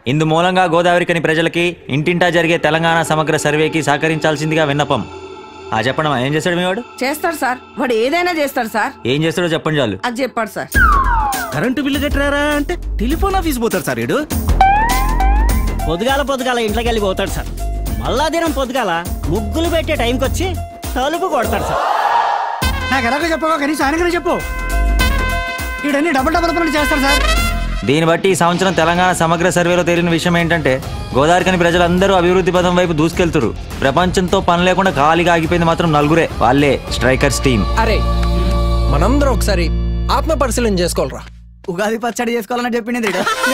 ఇందు మూలంగా గోదావరికని ప్రజలకి ఇంటింటా జరిగే తెలంగాణ సమగ్ర సర్వేకి సహకరించాల్సిందిగా విన్నపం ఆ చెప్పడం ఏం చేస్తాడు మీ వాడు చేస్తాడు సార్ వాడు ఏదైనా చేస్తాడు సార్ ఏం చేస్తాడో చెప్పండి చాలు అది చెప్పాడు సార్ కరెంటు బిల్లు కట్టరారా అంటే టెలిఫోన్ ఆఫీస్ పోతారు సార్ ఇడు పొద్దుగాల పొద్దుగాల ఇంట్లోకి వెళ్ళి పోతాడు సార్ మళ్ళా దినం పొద్దుగాల ముగ్గులు పెట్టే టైంకి వచ్చి తలుపు కొడతాడు సార్ నాకు ఎలాగో చెప్పవా కనీసం ఆయనకనే చెప్పు వీడన్ని డబుల్ డబుల్ పనులు చేస్తాడు సార్ దీన్ని బట్టి ఈ సంవత్సరం తెలంగాణ సమగ్ర సర్వేలో తేలిన విషయం ఏంటంటే గోదావరికని ప్రజలందరూ అభివృద్ధి పదం వైపు దూసుకెళ్తురు ప్రపంచంతో పని లేకుండా ఖాళీగా ఆగిపోయింది మాత్రం నలుగురే వాళ్ళే స్ట్రైకర్స్ టీం అరే మనందరం ఒకసారి ఆత్మ పరిశీలన చేసుకోవాలరా ఉగాది పచ్చడి చేసుకోవాలని చెప్పింది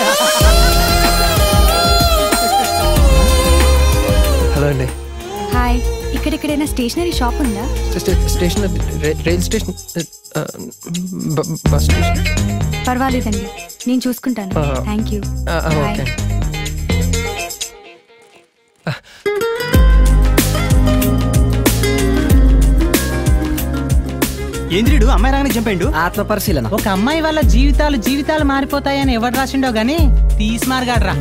హలో అండి హాయ్ ఇక్కడెక్కడైనా స్టేషనరీ షాప్ ఉందా స్టేషన్ రైల్ స్టేషన్ ఆ, బ- బస్ స్టేషన్ పర్వాలేదండి నేను చూసుకుంటాను ఆ. థ్యాంక్ యూ ఆ, ఆ, బాయ్ ఓకే ఏంద్రీడు అమ్మాయి రాగానే చంపాడు ఆత్మ పరిశీలన ఒక అమ్మాయి వల్ల జీవితాలు జీవితాలు మారిపోతాయని ఎవడు రాసిండో గానీ తీసిమారుగాడ్రా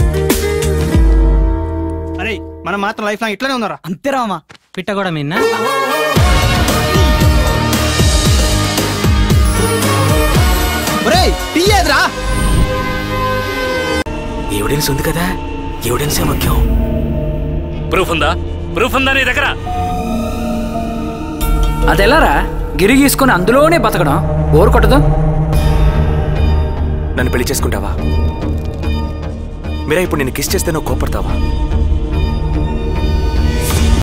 అరే మనం మాత్రం లైఫ్ లాంగ్ ఇట్లానే ఉన్నారా అంతేరా అమ్మా పిట్ట కూడా మిన్న ఒరేయ్ టీ ఏదిరా ఎవిడెన్స్ ఉంది కదా ఎవిడెన్సే ముఖ్యం ప్రూఫ్ ఉందా ప్రూఫ్ ఉందా నీ దగ్గర అదెలారా గిరి గీసుకొని అందులోనే బతకడం బోరు కొట్టదు నన్ను పెళ్లి చేసుకుంటావా మీరా ఇప్పుడు నేను కిస్ చేస్తే నువ్వు కోపడతావా